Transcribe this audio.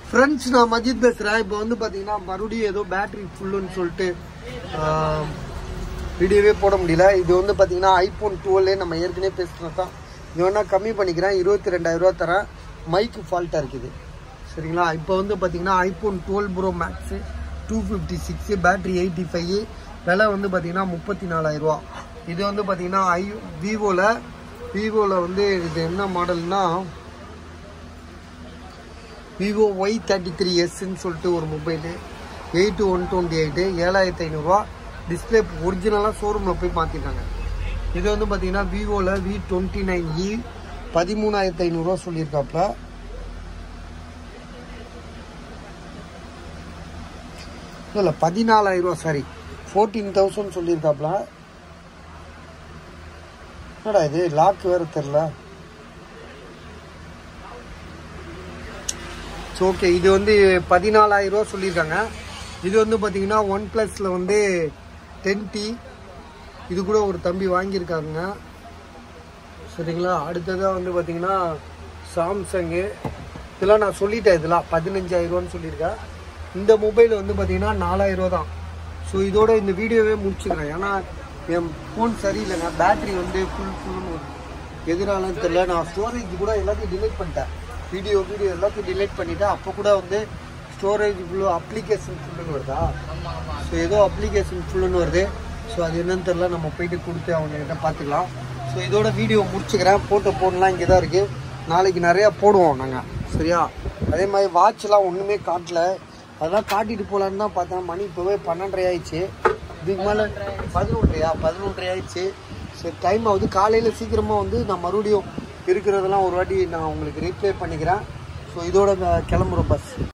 friends நான் மஜித் பேசுகிறேன் இப்போ வந்து பார்த்தீங்கன்னா மறுபடியும் ஏதோ பேட்டரி ஃபுல்லுன்னு சொல்லிட்டு ஆஹ், வீடியோவே போட முடியல இது வந்து பார்த்தீங்கன்னா ஐஃபோன் டுவெல்லே நம்ம ஏற்கனவே பேசுகிறது தான் இது வேணா கம்மி பண்ணிக்கிறேன் இருபத்தி ரெண்டாயிரரூவா தரேன் மைக்கு ஃபால்ட்டாக இருக்குது சரிங்களா இப்போ வந்து பார்த்தீங்கன்னா iPhone twelve pro max two fifty six battery eighty five விலை வந்து பார்த்தீங்கன்னா முப்பத்தி நாலாயிரரூவா இது வந்து பார்த்தீங்கன்னா ஐ விவோவில் விவோவில் வந்து இது என்ன மாடல்னா விவோ ஒய் தேர்ட்டி த்ரீ எஸ்ன்னு சொல்லிட்டு ஒரு mobile eight one twenty eight ஏழாயிரத்தி ஐநூறுரூவா டிஸ்பிளே ஒரிஜினலாக ஷோரூமில் போய் மாற்றிருக்காங்க இது வந்து பார்த்தீங்கன்னா விவோவில் வி டுவெண்ட்டி நைன் இ பதிமூணாயிரத்தி ஐநூறுரூவா சொல்லியிருக்காப்புல இல்லை பதினாலாயிரம் ரூபா சாரி ஃபோர்டீன் தௌசண்ட் சொல்லியிருக்காப்புல என்னடா இது லாக் வேறு தெரில ஸோ ஓகே இது வந்து பதினாலாயிரம் ரூபா சொல்லியிருக்காங்க இது வந்து பார்த்தீங்கன்னா ஒன் ப்ளஸில் வந்து டென் டி இது கூட ஒரு தம்பி வாங்கியிருக்காங்க சரிங்களா அடுத்ததாக வந்து பார்த்தீங்கன்னா சாம்சங்கு இதெல்லாம் நான் சொல்லிட்டேன் இதெல்லாம் பதினஞ்சாயிரரூவான்னு சொல்லியிருக்கேன் இந்த மொபைல் வந்து பார்த்தீங்கன்னா நாலாயிரரூவா தான் ஸோ இதோட இந்த வீடியோவே முடிச்சுக்கிறேன் ஏன்னா என் ஃபோன் சரியில்லைங்க பேட்டரி வந்து ஃபுல் ஃபுல்னு வருது எதனாலன்னு தெரியல நான் ஸ்டோரேஜ் கூட எல்லாத்தையும் டிலீட் பண்ணிட்டேன் வீடியோ வீடியோ எல்லாத்தையும் டிலீட் பண்ணிட்டேன் அப்போ கூட வந்து ஸ்டோரேஜ் ஃபுல்லு அப்ளிகேஷன் ஃபுல்லுன்னு வருதா ஸோ ஏதோ அப்ளிகேஷன் ஃபுல்லுன்னு வருது ஸோ அது என்னன்னு தெரியல நம்ம போயிட்டு கொடுத்து அவங்ககிட்ட பார்த்துக்கலாம் ஸோ இதோட வீடியோ முடிச்சுக்கிறேன் போட்டோ போடலாம் இங்கே தான் இருக்குது நாளைக்கு நிறையா போடுவோம் நாங்கள் சரியா அதே மாதிரி வாட்ச்லாம் ஒன்றுமே காட்டல அதெல்லாம் காட்டிட்டு போகலான்னு தான் பார்த்தேன் மணி இப்போவே பன்னெண்டரை ஆயிடுச்சு இதுக்கு மேலே பதினொன்றையா பதினொன்றரை ஆயிடுச்சு சரி டைம் ஆகுது காலையில் சீக்கிரமாக வந்து நான் மறுபடியும் இருக்கிறதெல்லாம் ஒரு வாட்டி நான் உங்களுக்கு ரீப்ளே பண்ணிக்கிறேன் ஸோ இதோட நான் கிளம்புறோம் பஸ்